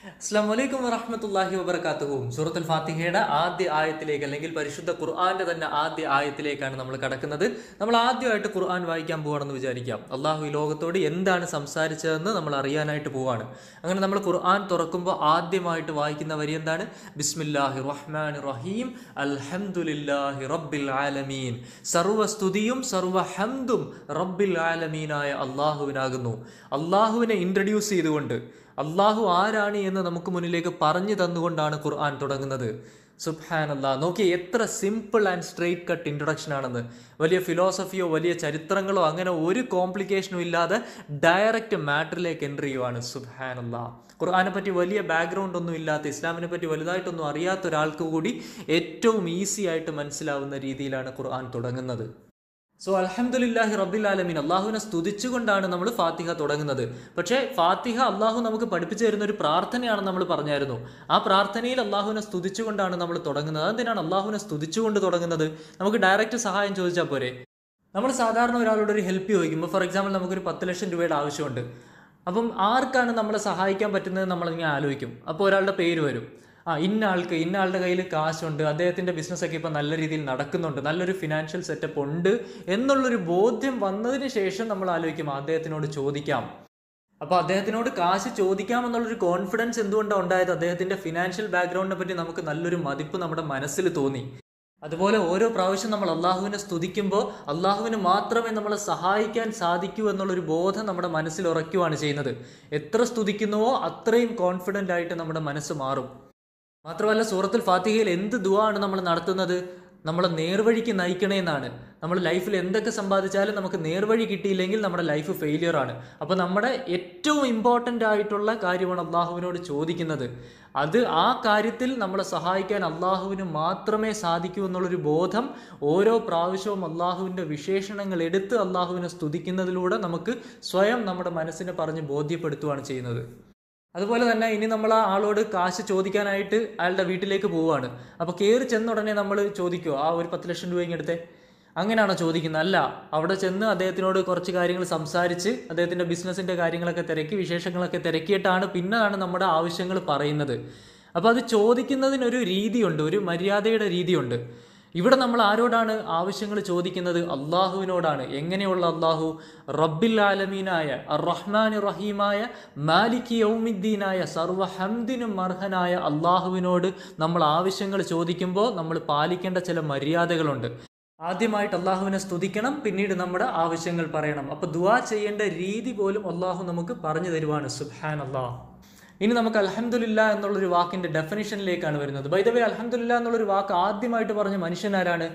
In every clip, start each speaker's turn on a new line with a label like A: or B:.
A: അസ്സാം വലൈക്കും വറഹമത്തല്ലാഹി വബർക്കാത്തുഹും സൂറത്തുൽ ഫാത്തിഹയുടെ ആദ്യ ആയത്തിലേക്ക് അല്ലെങ്കിൽ പരിശുദ്ധ ഖുർആന്റെ തന്നെ ആദ്യ ആയത്തിലേക്കാണ് നമ്മൾ കടക്കുന്നത് നമ്മൾ ആദ്യമായിട്ട് ഖുർആൻ വായിക്കാൻ പോവാണെന്ന് വിചാരിക്കാം അള്ളാഹു ഈ ലോകത്തോട് എന്താണ് സംസാരിച്ചതെന്ന് നമ്മൾ അറിയാനായിട്ട് പോവാണ് അങ്ങനെ നമ്മൾ ഖുർആൻ തുറക്കുമ്പോൾ ആദ്യമായിട്ട് വായിക്കുന്ന വരി എന്താണ് ബിസ്മില്ലാഹി റഹ്മാൻ റഹീം അൽഹംദുലില്ലാഹി റബ്ബിൽ ആലമീൻ സർവസ്തുതിയും സർവ ഹംദും റബ്ബിൽ ആലമീനായ അള്ളാഹുവിനാകുന്നു അള്ളാഹുവിനെ ഇൻട്രൊഡ്യൂസ് ചെയ്തുകൊണ്ട് അള്ളാഹു ആരാണ് എന്ന് നമുക്ക് മുന്നിലേക്ക് പറഞ്ഞു തന്നുകൊണ്ടാണ് ഖുർആൻ തുടങ്ങുന്നത് സുബ്ഹാൻ അല്ലാ നോക്കി എത്ര simple and straight cut introduction ആണെന്ന് വലിയ ഫിലോസഫിയോ വലിയ ചരിത്രങ്ങളോ അങ്ങനെ ഒരു കോംപ്ലിക്കേഷനും ഇല്ലാതെ ഡയറക്റ്റ് മാറ്ററിലേക്ക് എൻ്റർ ചെയ്യുവാണ് സുബ്ഹാൻ അല്ലാ ഖുർആനെ പറ്റി വലിയ ബാക്ക്ഗ്രൗണ്ട് ഒന്നും ഇല്ലാത്ത ഇസ്ലാമിനെ പറ്റി വലുതായിട്ടൊന്നും അറിയാത്ത ഒരാൾക്ക് കൂടി ഏറ്റവും ഈസി ആയിട്ട് മനസ്സിലാവുന്ന രീതിയിലാണ് ഖുർആൻ തുടങ്ങുന്നത് സോ അൽഹംദുലില്ലാഹി റബ്ബിൽ ആലമീൻ അള്ളാഹുവിനെ സ്തുതിച്ചുകൊണ്ടാണ് നമ്മൾ ഫാത്തിഹ തുടങ്ങുന്നത് പക്ഷേ ഫാത്തിഹ അള്ളാഹു നമുക്ക് പഠിപ്പിച്ചു തരുന്ന ഒരു പ്രാർത്ഥനയാണെന്ന് നമ്മൾ പറഞ്ഞായിരുന്നു ആ പ്രാർത്ഥനയിൽ അള്ളാഹുവിനെ സ്തുതിച്ചുകൊണ്ടാണ് നമ്മൾ തുടങ്ങുന്നത് അതെന്തിനാണ് അള്ളാഹുവിനെ സ്തുതിച്ചുകൊണ്ട് തുടങ്ങുന്നത് നമുക്ക് ഡയറക്റ്റ് സഹായം ചോദിച്ചാൽ പോരെ നമ്മൾ സാധാരണ ഒരാളോട് ഒരു ഹെൽപ്പ് ചോദിക്കുമ്പോൾ ഫോർ എക്സാമ്പിൾ നമുക്കൊരു പത്ത് ലക്ഷം രൂപയുടെ ആവശ്യമുണ്ട് അപ്പം ആർക്കാണ് നമ്മളെ സഹായിക്കാൻ പറ്റുന്നത് നമ്മളിങ്ങനെ ആലോചിക്കും അപ്പോൾ ഒരാളുടെ പേര് വരും ആ ഇന്ന ആൾക്ക് ഇന്ന ആളുടെ കയ്യിൽ കാശുണ്ട് അദ്ദേഹത്തിൻ്റെ ബിസിനസ്സൊക്കെ ഇപ്പം നല്ല രീതിയിൽ നടക്കുന്നുണ്ട് നല്ലൊരു ഫിനാൻഷ്യൽ സെറ്റപ്പ് ഉണ്ട് എന്നുള്ളൊരു ബോധ്യം വന്നതിന് ശേഷം നമ്മൾ ആലോചിക്കും അദ്ദേഹത്തിനോട് ചോദിക്കാം അപ്പോൾ അദ്ദേഹത്തിനോട് കാശ് ചോദിക്കാം എന്നുള്ളൊരു കോൺഫിഡൻസ് എന്തുകൊണ്ടാണ് ഉണ്ടായത് അദ്ദേഹത്തിൻ്റെ ഫിനാൻഷ്യൽ ബാക്ക്ഗ്രൗണ്ടിനെ പറ്റി നമുക്ക് നല്ലൊരു മതിപ്പ് നമ്മുടെ മനസ്സിൽ തോന്നി അതുപോലെ ഓരോ പ്രാവശ്യം നമ്മൾ അള്ളാഹുവിനെ സ്തുതിക്കുമ്പോൾ അള്ളാഹുവിന് മാത്രമേ നമ്മളെ സഹായിക്കാൻ സാധിക്കൂ എന്നുള്ളൊരു ബോധം നമ്മുടെ മനസ്സിൽ ഉറയ്ക്കുവാണ് ചെയ്യുന്നത് എത്ര സ്തുതിക്കുന്നുവോ അത്രയും കോൺഫിഡൻ്റ് ആയിട്ട് നമ്മുടെ മനസ്സ് മാറും മാത്രമല്ല സൂറത്തുൽ ഫാത്തിഹയിൽ എന്ത് ദുആ ആണ് നമ്മൾ നടത്തുന്നത് നമ്മളെ നേർവഴിക്ക് നയിക്കണേ എന്നാണ് നമ്മൾ ലൈഫിൽ എന്തൊക്കെ സമ്പാദിച്ചാലും നമുക്ക് നേർവഴി കിട്ടിയില്ലെങ്കിൽ നമ്മുടെ ലൈഫ് ഫെയിലിയർ ആണ് അപ്പോൾ നമ്മുടെ ഏറ്റവും ഇമ്പോർട്ടൻ്റ് ആയിട്ടുള്ള കാര്യമാണ് അള്ളാഹുവിനോട് ചോദിക്കുന്നത് അത് ആ കാര്യത്തിൽ നമ്മളെ സഹായിക്കാൻ അള്ളാഹുവിന് മാത്രമേ സാധിക്കൂ എന്നുള്ളൊരു ബോധം ഓരോ പ്രാവശ്യവും അള്ളാഹുവിൻ്റെ വിശേഷണങ്ങൾ എടുത്ത് അള്ളാഹുവിനെ സ്തുതിക്കുന്നതിലൂടെ നമുക്ക് സ്വയം നമ്മുടെ മനസ്സിനെ പറഞ്ഞ് ബോധ്യപ്പെടുത്തുകയാണ് ചെയ്യുന്നത് അതുപോലെ തന്നെ ഇനി നമ്മൾ ആ ആളോട് കാശ് ചോദിക്കാനായിട്ട് അയാളുടെ വീട്ടിലേക്ക് പോവുകയാണ് അപ്പോൾ കയറി ചെന്ന ഉടനെ നമ്മൾ ചോദിക്കുമോ ആ ഒരു പത്ത് ലക്ഷം രൂപ ഇങ്ങെടുത്തെ അങ്ങനെയാണോ ചോദിക്കുന്നത് അല്ല അവിടെ ചെന്ന് അദ്ദേഹത്തിനോട് കുറച്ച് കാര്യങ്ങൾ സംസാരിച്ച് അദ്ദേഹത്തിൻ്റെ ബിസിനസ്സിൻ്റെ കാര്യങ്ങളൊക്കെ തിരക്കി വിശേഷങ്ങളൊക്കെ തിരക്കിയിട്ടാണ് പിന്നെയാണ് നമ്മുടെ ആവശ്യങ്ങൾ പറയുന്നത് അപ്പോൾ അത് ചോദിക്കുന്നതിനൊരു രീതിയുണ്ട് ഒരു മര്യാദയുടെ രീതിയുണ്ട് ഇവിടെ നമ്മൾ ആരോടാണ് ആവശ്യങ്ങൾ ചോദിക്കുന്നത് അള്ളാഹുവിനോടാണ് എങ്ങനെയുള്ള അള്ളാഹു റബ്ബിൽ ആലമീനായ റഹ്മാൻ റഹീമായ മാലിക് യൗമിദ്ദീനായ സർവഹംദിനും അർഹനായ അള്ളാഹുവിനോട് നമ്മൾ ആവശ്യങ്ങൾ ചോദിക്കുമ്പോൾ നമ്മൾ പാലിക്കേണ്ട ചില മര്യാദകളുണ്ട് ആദ്യമായിട്ട് അള്ളാഹുവിനെ സ്തുതിക്കണം പിന്നീട് നമ്മുടെ ആവശ്യങ്ങൾ പറയണം അപ്പോൾ ദുവാ ചെയ്യേണ്ട രീതി പോലും അള്ളാഹു നമുക്ക് പറഞ്ഞു തരുവാണ് സുബ്ഹാൻ അള്ളാഹ് ഇനി നമുക്ക് അലഹമുല്ല എന്നുള്ളൊരു വാക്കിന്റെ ഡെഫിനിഷനിലേക്കാണ് വരുന്നത് ബൈദവേ അലഹമുല്ല എന്നുള്ളൊരു വാക്ക് ആദ്യമായിട്ട് പറഞ്ഞ മനുഷ്യനാരാണ്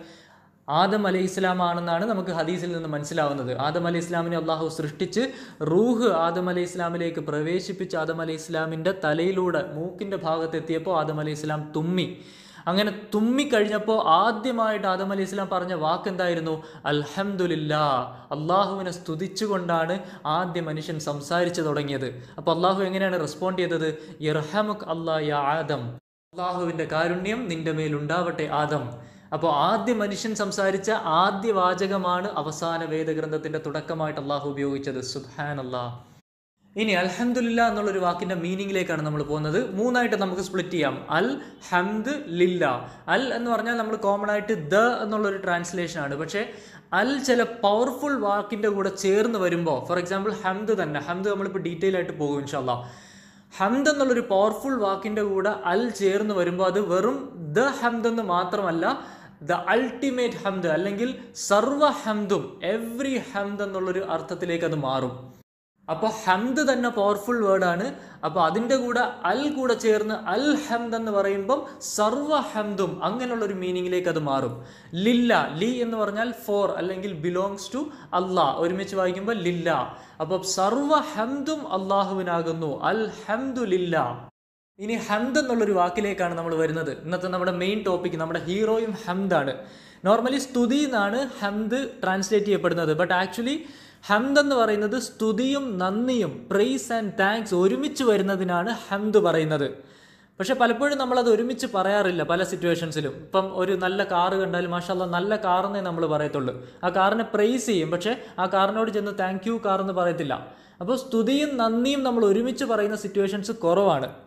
A: ആദം അലൈഹി ഇസ്ലാം ആണെന്നാണ് നമുക്ക് ഹദീസിൽ നിന്ന് മനസ്സിലാവുന്നത് ആദം അലൈഹി ഇസ്ലാമിനെ അള്ളാഹു സൃഷ്ടിച്ച് റൂഹ് ആദം അലൈഹി ഇസ്ലാമിലേക്ക് പ്രവേശിപ്പിച്ച് ആദം അലൈഹി ഇസ്ലാമിൻ്റെ തലയിലൂടെ മൂക്കിൻ്റെ ഭാഗത്തെത്തിയപ്പോൾ ആദം അലൈഹി ഇസ്ലാം തുമ്മി അങ്ങനെ തുമ്മിക്കഴിഞ്ഞപ്പോൾ ആദ്യമായിട്ട് ആദം അലി ഇസ്ലാം പറഞ്ഞ വാക്ക് എന്തായിരുന്നു അൽഹംദുലില്ലാ അള്ളാഹുവിനെ സ്തുതിച്ചുകൊണ്ടാണ് ആദ്യ മനുഷ്യൻ സംസാരിച്ചു തുടങ്ങിയത് അപ്പോൾ അള്ളാഹു എങ്ങനെയാണ് റെസ്പോണ്ട് ചെയ്തത് ഇർഹമുഖ് അല്ലാ യാ ആദം അള്ളാഹുവിൻ്റെ കാരുണ്യം നിന്റെ മേലുണ്ടാവട്ടെ ആദം അപ്പോൾ ആദ്യ മനുഷ്യൻ സംസാരിച്ച ആദ്യ വാചകമാണ് അവസാന വേദഗ്രന്ഥത്തിന്റെ തുടക്കമായിട്ട് അള്ളാഹു ഉപയോഗിച്ചത് സുബ്ഹാൻ അള്ളാഹ് ഇനി അൽഹംദുലില്ല എന്നുള്ളൊരു വാക്കിന്റെ മീനിങ്ങിലേക്കാണ് നമ്മൾ പോകുന്നത് മൂന്നായിട്ട് നമുക്ക് സ്പ്ലിറ്റ് ചെയ്യാം അൽ ഹംദ് ലില്ല അൽ എന്ന് പറഞ്ഞാൽ നമ്മൾ കോമൺ ആയിട്ട് ദ എന്നുള്ളൊരു ട്രാൻസ്ലേഷൻ ആണ് പക്ഷേ അൽ ചില പവർഫുൾ വാക്കിന്റെ കൂടെ ചേർന്ന് വരുമ്പോൾ ഫോർ എക്സാമ്പിൾ ഹംദ് തന്നെ ഹംദ് നമ്മളിപ്പോൾ ഡീറ്റെയിൽ ആയിട്ട് പോകും ഇൻഷാല്ല ഹംദ് എന്നുള്ളൊരു പവർഫുൾ വാക്കിന്റെ കൂടെ അൽ ചേർന്ന് വരുമ്പോൾ അത് വെറും ദ ഹംദ് എന്ന് മാത്രമല്ല ദ അൾട്ടിമേറ്റ് ഹംദ് അല്ലെങ്കിൽ സർവ ഹംദും എവ്രി ഹംദ് എന്നുള്ളൊരു അർത്ഥത്തിലേക്ക് അത് മാറും അപ്പോൾ ഹംദ് തന്നെ പവർഫുൾ വേർഡാണ് അപ്പോൾ അതിൻ്റെ കൂടെ അൽ കൂടെ ചേർന്ന് അൽ ഹംദ് എന്ന് പറയുമ്പം സർവ ഹംദും അങ്ങനെയുള്ള ഒരു മീനിങ്ങിലേക്ക് അത് മാറും ലില്ല ലി എന്ന് പറഞ്ഞാൽ ഫോർ അല്ലെങ്കിൽ ബിലോങ്സ് ടു അല്ലാ ഒരുമിച്ച് വായിക്കുമ്പോൾ ലില്ല അപ്പോൾ സർവ ഹംദും അള്ളാഹുവിനാകുന്നു അൽ ഹംദു ലില്ല ഇനി ഹംദ് എന്നുള്ളൊരു വാക്കിലേക്കാണ് നമ്മൾ വരുന്നത് ഇന്നത്തെ നമ്മുടെ മെയിൻ ടോപ്പിക് നമ്മുടെ ഹീറോയും ഹംദാണ് നോർമലി സ്തുതി എന്നാണ് ഹംദ് ട്രാൻസ്ലേറ്റ് ചെയ്യപ്പെടുന്നത് ബട്ട് ആക്ച്വലി ഹംദ് എന്ന് പറയുന്നത് സ്തുതിയും നന്ദിയും പ്രൈസ് ആൻഡ് താങ്ക്സ് ഒരുമിച്ച് വരുന്നതിനാണ് ഹംദ് പറയുന്നത് പക്ഷെ പലപ്പോഴും നമ്മളത് ഒരുമിച്ച് പറയാറില്ല പല സിറ്റുവേഷൻസിലും ഇപ്പം ഒരു നല്ല കാറ് കണ്ടാൽ മാഷല്ല നല്ല കാറെന്നേ നമ്മൾ പറയത്തുള്ളൂ ആ കാറിനെ പ്രൈസ് ചെയ്യും പക്ഷേ ആ കാറിനോട് ചെന്ന് താങ്ക് യു കാർ എന്ന് പറയത്തില്ല അപ്പോൾ സ്തുതിയും നന്ദിയും നമ്മൾ ഒരുമിച്ച് പറയുന്ന സിറ്റുവേഷൻസ് കുറവാണ്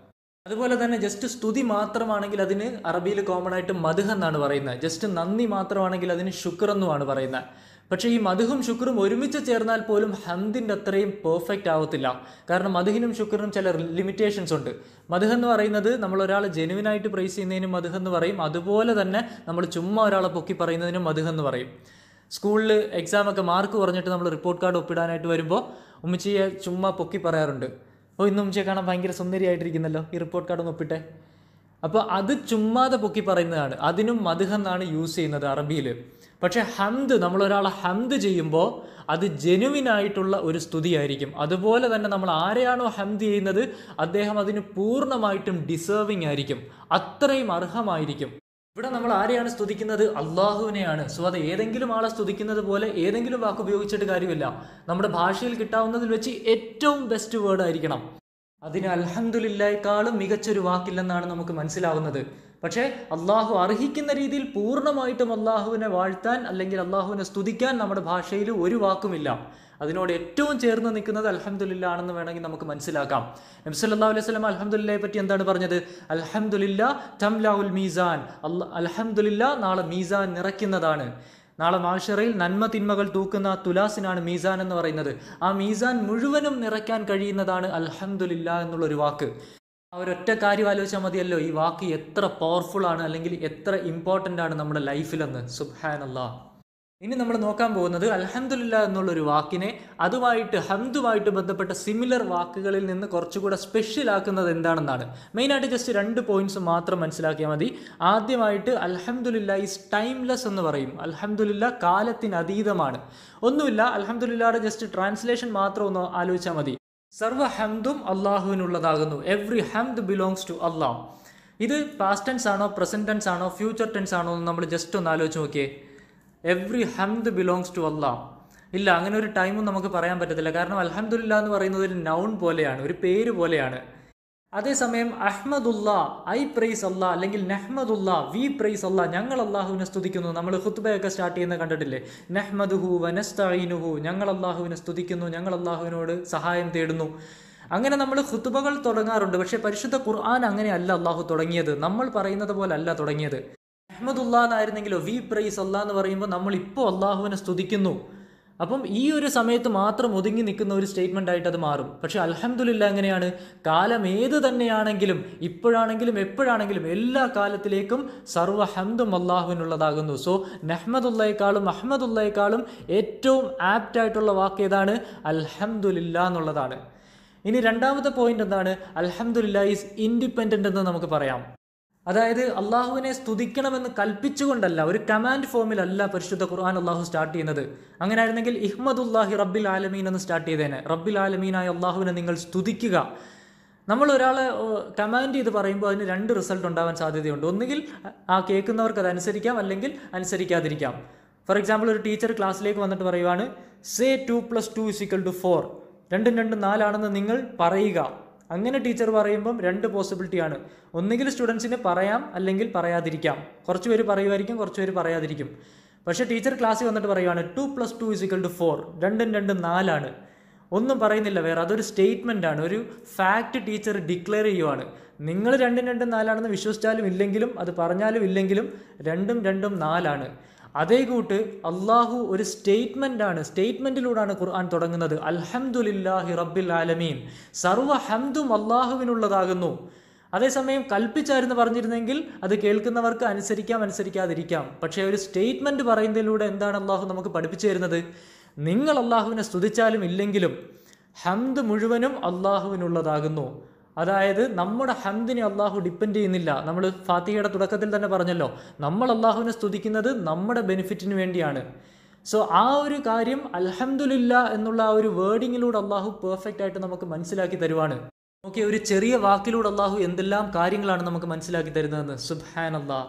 A: അതുപോലെ തന്നെ ജസ്റ്റ് സ്തുതി മാത്രമാണെങ്കിൽ അതിന് അറബിയിൽ കോമൺ ആയിട്ട് മധുഹ് എന്നാണ് പറയുന്നത് ജസ്റ്റ് നന്ദി മാത്രമാണെങ്കിൽ അതിന് ശുക്ർ എന്നുമാണ് പറയുന്നത് പക്ഷേ ഈ മധുഹും ശുക്രും ഒരുമിച്ച് ചേർന്നാൽ പോലും ഹന്തിൻ്റെ അത്രയും പെർഫെക്റ്റ് ആവത്തില്ല കാരണം മധുഹിനും ശുക്രിനും ചില ലിമിറ്റേഷൻസ് ഉണ്ട് മധുഹ് എന്ന് പറയുന്നത് നമ്മൾ ഒരാളെ ജെനുവിനായിട്ട് പ്രൈസ് ചെയ്യുന്നതിനും മധുഹ് എന്ന് പറയും അതുപോലെ തന്നെ നമ്മൾ ചുമ്മാ ഒരാളെ പൊക്കി പറയുന്നതിനും മധുഹ് എന്ന് പറയും സ്കൂളിൽ എക്സാം ഒക്കെ മാർക്ക് കുറഞ്ഞിട്ട് നമ്മൾ റിപ്പോർട്ട് കാർഡ് ഒപ്പിടാനായിട്ട് വരുമ്പോൾ ഉമ്മച്ചിയെ ചുമ്മാ പൊക്കി പറയാറുണ്ട് ഓ ഇന്ന് ഉമ്മച്ചിയെ കാണാൻ ഭയങ്കര സുന്ദരിയായിട്ടിരിക്കുന്നല്ലോ ഈ റിപ്പോർട്ട് കാർഡ് ഒന്ന് ഒപ്പിട്ടെ അപ്പോൾ അത് ചുമ്മാതെ പൊക്കി പറയുന്നതാണ് അതിനും മധുഹ് എന്നാണ് യൂസ് ചെയ്യുന്നത് അറബിയിൽ പക്ഷേ ഹംദ് നമ്മൾ ഒരാളെ ഹംദ് ചെയ്യുമ്പോൾ അത് ജെനുവിനായിട്ടുള്ള ഒരു സ്തുതിയായിരിക്കും അതുപോലെ തന്നെ നമ്മൾ ആരെയാണോ ഹംദ് ചെയ്യുന്നത് അദ്ദേഹം അതിന് പൂർണ്ണമായിട്ടും ഡിസേർവിംഗ് ആയിരിക്കും അത്രയും അർഹമായിരിക്കും ഇവിടെ നമ്മൾ ആരെയാണ് സ്തുതിക്കുന്നത് അള്ളാഹുവിനെയാണ് സോ അത് ഏതെങ്കിലും ആളെ സ്തുതിക്കുന്നത് പോലെ ഏതെങ്കിലും വാക്ക് ഉപയോഗിച്ചിട്ട് കാര്യമില്ല നമ്മുടെ ഭാഷയിൽ കിട്ടാവുന്നതിൽ വെച്ച് ഏറ്റവും ബെസ്റ്റ് വേർഡ് ആയിരിക്കണം അതിന് അൽഹന്ദില്ലായേക്കാളും മികച്ചൊരു വാക്കില്ലെന്നാണ് നമുക്ക് മനസ്സിലാവുന്നത് പക്ഷേ അള്ളാഹു അർഹിക്കുന്ന രീതിയിൽ പൂർണ്ണമായിട്ടും അള്ളാഹുവിനെ വാഴ്ത്താൻ അല്ലെങ്കിൽ അള്ളാഹുവിനെ സ്തുതിക്കാൻ നമ്മുടെ ഭാഷയിൽ ഒരു വാക്കുമില്ല അതിനോട് ഏറ്റവും ചേർന്ന് നിൽക്കുന്നത് അൽഹംദുലില്ല ആണെന്ന് വേണമെങ്കിൽ നമുക്ക് മനസ്സിലാക്കാം നബി സല്ലല്ലാഹു അലൈഹി വസല്ലം അൽഹംദുലില്ലയെ പറ്റി എന്താണ് പറഞ്ഞത് അൽഹംദുലില്ല തംലാഉൽ മീസാൻ അല്ല അൽഹംദുലില്ല നാളെ മീസാൻ നിറയ്ക്കുന്നതാണ് നാളെ മാഷറയിൽ നന്മ തിന്മകൾ തൂക്കുന്ന തുലാസിനാണ് മീസാൻ എന്ന് പറയുന്നത് ആ മീസാൻ മുഴുവനും നിറയ്ക്കാൻ കഴിയുന്നതാണ് അൽഹംദുലില്ല എന്നുള്ളൊരു വാക്ക് ആ ഒരൊറ്റ കാര്യം ആലോചിച്ചാൽ മതിയല്ലോ ഈ വാക്ക് എത്ര പവർഫുൾ ആണ് അല്ലെങ്കിൽ എത്ര ഇമ്പോർട്ടൻ്റ് ആണ് നമ്മുടെ ലൈഫിലെന്ന് സുബ്ഹാനല്ലാ ഇനി നമ്മൾ നോക്കാൻ പോകുന്നത് അൽഹംദുലില്ല എന്നുള്ളൊരു വാക്കിനെ അതുമായിട്ട് ഹംദുമായിട്ട് ബന്ധപ്പെട്ട സിമിലർ വാക്കുകളിൽ നിന്ന് കുറച്ചുകൂടെ സ്പെഷ്യൽ ആക്കുന്നത് എന്താണെന്നാണ് മെയിനായിട്ട് ജസ്റ്റ് രണ്ട് പോയിന്റ്സ് മാത്രം മനസ്സിലാക്കിയാൽ മതി ആദ്യമായിട്ട് അൽഹംദുലില്ല ഈസ് ടൈംലെസ് എന്ന് പറയും അൽഹംദുലില്ല കാലത്തിന് അതീതമാണ് ഒന്നുമില്ല അൽഹംദുലില്ലയുടെ ജസ്റ്റ് ട്രാൻസ്ലേഷൻ മാത്രം ഒന്ന് ആലോചിച്ചാൽ മതി സർവ ഹംദും അള്ളാഹുവിനുള്ളതാകുന്നു എവ്രി ഹംദ് ബിലോങ്സ് ടു അള്ളാഹ് ഇത് പാസ്റ്റ് ടെൻസ് ആണോ പ്രസന്റ് ടെൻസ് ആണോ ഫ്യൂച്ചർ ടെൻസ് ആണോ എന്ന് നമ്മൾ ജസ്റ്റ് ഒന്ന് ആലോചിച്ച് നോക്കിയേ എവ്രി ഹംദ് ബിലോങ്സ് ടു അള്ളാഹ് ഇല്ല അങ്ങനെ ഒരു ടൈമും നമുക്ക് പറയാൻ പറ്റത്തില്ല കാരണം അൽഹംദുലില്ല എന്ന് പറയുന്നത് ഒരു നൗൺ പോലെയാണ് ഒരു പേര് പോലെയാണ് അതേസമയം അഹ്മദുല്ല ഐ പ്രൈസ് അല്ലാ അല്ലെങ്കിൽ നെഹ്മദുല്ല വി പ്രൈസ് അല്ലാ ഞങ്ങൾ അള്ളാഹുവിനെ സ്തുതിക്കുന്നു നമ്മൾ ഹുത്ബയൊക്കെ സ്റ്റാർട്ട് ചെയ്യുന്ന കണ്ടിട്ടില്ലേ നെഹ്മദുഹു വനസ്തഈനുഹു ഞങ്ങൾ അള്ളാഹുവിനെ സ്തുതിക്കുന്നു ഞങ്ങൾ അള്ളാഹുവിനോട് സഹായം തേടുന്നു അങ്ങനെ നമ്മൾ ഹുത്തുബകൾ തുടങ്ങാറുണ്ട് പക്ഷേ പരിശുദ്ധ ഖുർആൻ അങ്ങനെയല്ല അള്ളാഹു തുടങ്ങിയത് നമ്മൾ പറയുന്നത് പോലെ അല്ല തുടങ്ങിയത് അഹമ്മദുല്ലാ എന്നായിരുന്നെങ്കിലോ വി പ്രൈസ് അല്ലാ എന്ന് പറയുമ്പോൾ നമ്മൾ ഇപ്പോൾ അള്ളാഹുവിനെ സ്തുതിക്കുന്നു അപ്പം ഈ ഒരു സമയത്ത് മാത്രം ഒതുങ്ങി നിൽക്കുന്ന ഒരു സ്റ്റേറ്റ്മെൻ്റ് ആയിട്ട് അത് മാറും പക്ഷെ അൽഹംദുലില്ല എങ്ങനെയാണ് കാലം ഏത് തന്നെയാണെങ്കിലും ഇപ്പോഴാണെങ്കിലും എപ്പോഴാണെങ്കിലും എല്ലാ കാലത്തിലേക്കും സർവ്വ ഹംദും അള്ളാഹുവിനുള്ളതാകുന്നു സോ നെഹ്മദുള്ളയേക്കാളും അഹമ്മദുള്ളയേക്കാളും ഏറ്റവും ആപ്റ്റ് ആയിട്ടുള്ള വാക്ക് ഏതാണ് അൽഹംദുലില്ല എന്നുള്ളതാണ് ഇനി രണ്ടാമത്തെ പോയിന്റ് എന്താണ് അൽഹംദുലില്ല ഈസ് ഇൻഡിപെൻഡൻ്റ് എന്ന് നമുക്ക് പറയാം അതായത് അള്ളാഹുവിനെ സ്തുതിക്കണമെന്ന് കൽപ്പിച്ചുകൊണ്ടല്ല ഒരു കമാൻഡ് ഫോമിലല്ല പരിശുദ്ധ ഖുർആൻ അള്ളാഹു സ്റ്റാർട്ട് ചെയ്യുന്നത് അങ്ങനെ ആയിരുന്നെങ്കിൽ ഇഹ്മദുല്ലാഹി റബ്ബിൽ ആലമീൻ എന്ന് സ്റ്റാർട്ട് ചെയ്തേനെ റബ്ബിൽ ആലമീനായ അള്ളാഹുവിനെ നിങ്ങൾ സ്തുതിക്കുക നമ്മൾ ഒരാളെ കമാൻഡ് ചെയ്ത് പറയുമ്പോൾ അതിന് രണ്ട് റിസൾട്ട് ഉണ്ടാവാൻ സാധ്യതയുണ്ട് ഒന്നുകിൽ ആ കേൾക്കുന്നവർക്ക് അത് അനുസരിക്കാം അല്ലെങ്കിൽ അനുസരിക്കാതിരിക്കാം ഫോർ എക്സാമ്പിൾ ഒരു ടീച്ചർ ക്ലാസ്സിലേക്ക് വന്നിട്ട് പറയുവാണ് say two plus two is equal to four രണ്ടും രണ്ടും നാലാണെന്ന് നിങ്ങൾ പറയുക അങ്ങനെ ടീച്ചർ പറയുമ്പം രണ്ട് പോസിബിലിറ്റിയാണ് ഒന്നുകിൽ സ്റ്റുഡൻസിന് പറയാം അല്ലെങ്കിൽ പറയാതിരിക്കാം കുറച്ച് പേര് പറയുമായിരിക്കും കുറച്ച് പേര് പറയാതിരിക്കും പക്ഷേ ടീച്ചർ ക്ലാസ്സിൽ വന്നിട്ട് പറയുവാണ് two plus two is equal to four രണ്ടും രണ്ടും നാലാണ് ഒന്നും പറയുന്നില്ല വേറെ അതൊരു സ്റ്റേറ്റ്മെൻ്റ് ആണ് ഒരു ഫാക്റ്റ് ടീച്ചർ ഡിക്ലെയർ ചെയ്യുവാണ് നിങ്ങൾ രണ്ടും രണ്ടും നാലാണെന്ന് വിശ്വസിച്ചാലും ഇല്ലെങ്കിലും അത് പറഞ്ഞാലും ഇല്ലെങ്കിലും രണ്ടും രണ്ടും നാലാണ് അതേ കൂട്ട് അള്ളാഹു ഒരു സ്റ്റേറ്റ്മെൻ്റ് ആണ് സ്റ്റേറ്റ്മെൻറ്റിലൂടെയാണ് ഖുർആൻ തുടങ്ങുന്നത് അൽഹംദുലില്ലാഹി റബ്ബിൽ ആലമീൻ സർവ്വ ഹംദും അള്ളാഹുവിനുള്ളതാകുന്നു അതേസമയം കൽപ്പിച്ചായിരുന്നു പറഞ്ഞിരുന്നെങ്കിൽ അത് കേൾക്കുന്നവർക്ക് അനുസരിക്കാം അനുസരിക്കാതിരിക്കാം പക്ഷേ ഒരു സ്റ്റേറ്റ്മെൻറ്റ് പറയുന്നതിലൂടെ എന്താണ് അള്ളാഹു നമുക്ക് പഠിപ്പിച്ചു തരുന്നത് നിങ്ങൾ അള്ളാഹുവിനെ സ്തുതിച്ചാലും ഇല്ലെങ്കിലും ഹംദ് മുഴുവനും അള്ളാഹുവിനുള്ളതാകുന്നു അതായത് നമ്മുടെ ഹംദിനെ അള്ളാഹു ഡിപ്പെൻഡ് ചെയ്യുന്നില്ല നമ്മൾ ഫാത്തിഹയുടെ തുടക്കത്തിൽ തന്നെ പറഞ്ഞല്ലോ നമ്മൾ അള്ളാഹുവിനെ സ്തുതിക്കുന്നത് നമ്മുടെ ബെനിഫിറ്റിന് വേണ്ടിയാണ് സോ ആ ഒരു കാര്യം അൽഹംദുലില്ല എന്നുള്ള ആ ഒരു വേർഡിങ്ങിലൂടെ അള്ളാഹു പെർഫെക്റ്റ് ആയിട്ട് നമുക്ക് മനസ്സിലാക്കി തരുവാണ് ഓക്കെ ഒരു ചെറിയ വാക്കിലൂടെ അള്ളാഹു എന്തെല്ലാം കാര്യങ്ങളാണ് നമുക്ക് മനസ്സിലാക്കി തരുന്നതെന്ന് സുബ്ഹാൻ അള്ളാഹ്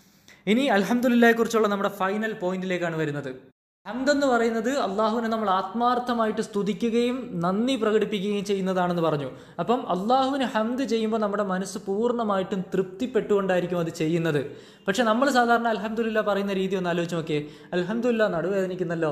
A: ഇനി അൽഹംദുലില്ലയെ കുറിച്ചുള്ള നമ്മുടെ ഫൈനൽ പോയിന്റിലേക്കാണ് വരുന്നത് ഹംദ് എന്ന് പറയുന്നത് അള്ളാഹുവിനെ നമ്മൾ ആത്മാർത്ഥമായിട്ട് സ്തുതിക്കുകയും നന്ദി പ്രകടിപ്പിക്കുകയും ചെയ്യുന്നതാണെന്ന് പറഞ്ഞു അപ്പം അള്ളാഹുവിന് ഹംദ് ചെയ്യുമ്പോൾ നമ്മുടെ മനസ്സ് പൂർണ്ണമായിട്ടും തൃപ്തിപ്പെട്ടുകൊണ്ടായിരിക്കും അത് ചെയ്യുന്നത് പക്ഷെ നമ്മൾ സാധാരണ അൽഹംദുലില്ല പറയുന്ന രീതി ഒന്ന് ആലോചിച്ച് നോക്കിയേ അൽഹംദുലില്ല നടുവേദനിക്കുന്നല്ലോ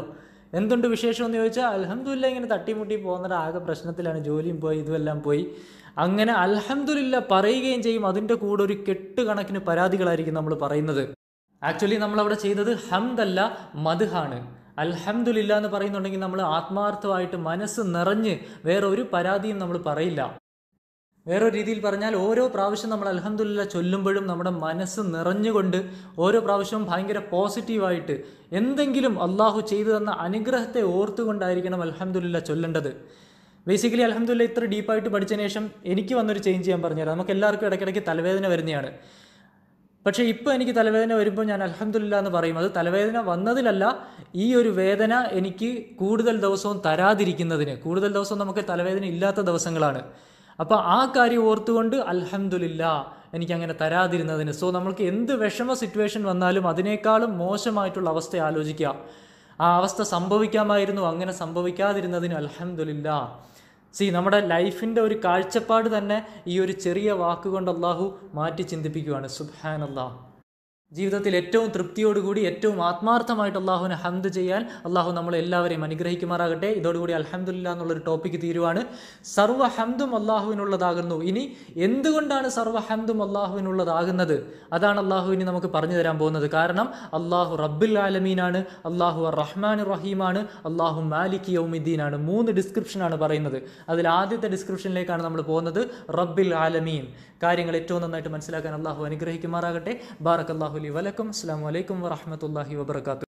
A: എന്തുണ്ട് വിശേഷം എന്ന് ചോദിച്ചാൽ അലഹമുല്ല ഇങ്ങനെ തട്ടിമുട്ടി പോകുന്നത് ആകെ പ്രശ്നത്തിലാണ് ജോലിയും പോയി ഇതുമെല്ലാം പോയി അങ്ങനെ അൽഹംദുലില്ല പറയുകയും ചെയ്യും അതിൻ്റെ കൂടെ ഒരു കെട്ടുകണക്കിന് പരാതികളായിരിക്കും നമ്മൾ പറയുന്നത് ആക്ച്വലി നമ്മളവിടെ ചെയ്തത് ഹംദല്ല മധുഹാണ് അൽഹംദുലില്ല എന്ന് പറയുന്നുണ്ടെങ്കിൽ നമ്മൾ ആത്മാർത്ഥമായിട്ട് മനസ്സ് നിറഞ്ഞ് വേറെ ഒരു പരാതിയും നമ്മൾ പറയില്ല വേറൊരു രീതിയിൽ പറഞ്ഞാൽ ഓരോ പ്രാവശ്യം നമ്മൾ അൽഹംദുലില്ല ചൊല്ലുമ്പോഴും നമ്മുടെ മനസ്സ് നിറഞ്ഞുകൊണ്ട് ഓരോ പ്രാവശ്യവും ഭയങ്കര പോസിറ്റീവായിട്ട് എന്തെങ്കിലും അള്ളാഹു ചെയ്തു തന്ന അനുഗ്രഹത്തെ ഓർത്തുകൊണ്ടായിരിക്കണം അൽഹംദുലില്ല ചൊല്ലേണ്ടത് ബേസിക്കലി അൽഹംദുലില്ല ഇത്ര ഡീപ്പായിട്ട് പഠിച്ചതിന് ശേഷം എനിക്ക് വന്നൊരു ചേഞ്ച് ചെയ്യാൻ പറഞ്ഞുതരാം നമുക്ക് എല്ലാവർക്കും ഇടയ്ക്കിടയ്ക്ക് തലവേദന വരുന്നതാണ് പക്ഷേ ഇപ്പോൾ എനിക്ക് തലവേദന വരുമ്പോൾ ഞാൻ അൽഹംദുലില്ല എന്ന് പറയും അത് തലവേദന വന്നതിലല്ല ഈ ഒരു വേദന എനിക്ക് കൂടുതൽ ദിവസവും തരാതിരിക്കുന്നതിന് കൂടുതൽ ദിവസവും നമുക്ക് തലവേദന ഇല്ലാത്ത ദിവസങ്ങളാണ് അപ്പോൾ ആ കാര്യം ഓർത്തുകൊണ്ട് അൽഹംദുലില്ല എനിക്ക് അങ്ങനെ തരാതിരുന്നതിന് സോ നമ്മൾക്ക് എന്ത് വിഷമ സിറ്റുവേഷൻ വന്നാലും അതിനേക്കാളും മോശമായിട്ടുള്ള അവസ്ഥ ആലോചിക്കുക ആ അവസ്ഥ സംഭവിക്കാമായിരുന്നു അങ്ങനെ സംഭവിക്കാതിരുന്നതിന് അൽഹംദുലില്ല സി നമ്മുടെ ലൈഫിൻ്റെ ഒരു കാഴ്ചപ്പാട് തന്നെ ഈ ഒരു ചെറിയ വാക്കുകൊണ്ട് അള്ളാഹു മാറ്റി ചിന്തിപ്പിക്കുകയാണ് സുബ്ഹാൻ അള്ളാഹ് ജീവിതത്തിൽ ഏറ്റവും തൃപ്തിയോടുകൂടി ഏറ്റവും ആത്മാർത്ഥമായിട്ട് അള്ളാഹുവിനെ ഹംദ് ചെയ്യാൻ അള്ളാഹു നമ്മളെ എല്ലാവരെയും അനുഗ്രഹിക്കുമാറാകട്ടെ ഇതോടുകൂടി അൽഹംദുലില്ല എന്നുള്ളൊരു ടോപ്പിക്ക് തീരുവാണ് സർവ്വ ഹംദും അള്ളാഹുവിനുള്ളതാകുന്നു ഇനി എന്തുകൊണ്ടാണ് സർവ്വ ഹംദും അള്ളാഹുവിനുള്ളതാകുന്നത് അതാണ് അള്ളാഹു ഇനി നമുക്ക് പറഞ്ഞു തരാൻ പോകുന്നത് കാരണം അള്ളാഹു റബ്ബുൽ ആലമീനാണ് അള്ളാഹു റഹ്മാൻ റഹീമാണ് അള്ളാഹു മാലിക് യൗമിദ്ദീനാണ് മൂന്ന് ഡിസ്ക്രിപ്ഷനാണ് പറയുന്നത് അതിൽ ആദ്യത്തെ ഡിസ്ക്രിപ്ഷനിലേക്കാണ് നമ്മൾ പോകുന്നത് റബ്ബിൽ ആലമീൻ കാര്യങ്ങൾ ഏറ്റവും നന്നായിട്ട് മനസ്സിലാക്കാൻ അള്ളാഹു അനുഗ്രഹിക്കുമാറാകട്ടെ ബാറക് അള്ളാഹു അലി വലക്കും അസ്സാം വലൈക്കും വറഹമത്തല്ലാഹി വബർക്കാത്തു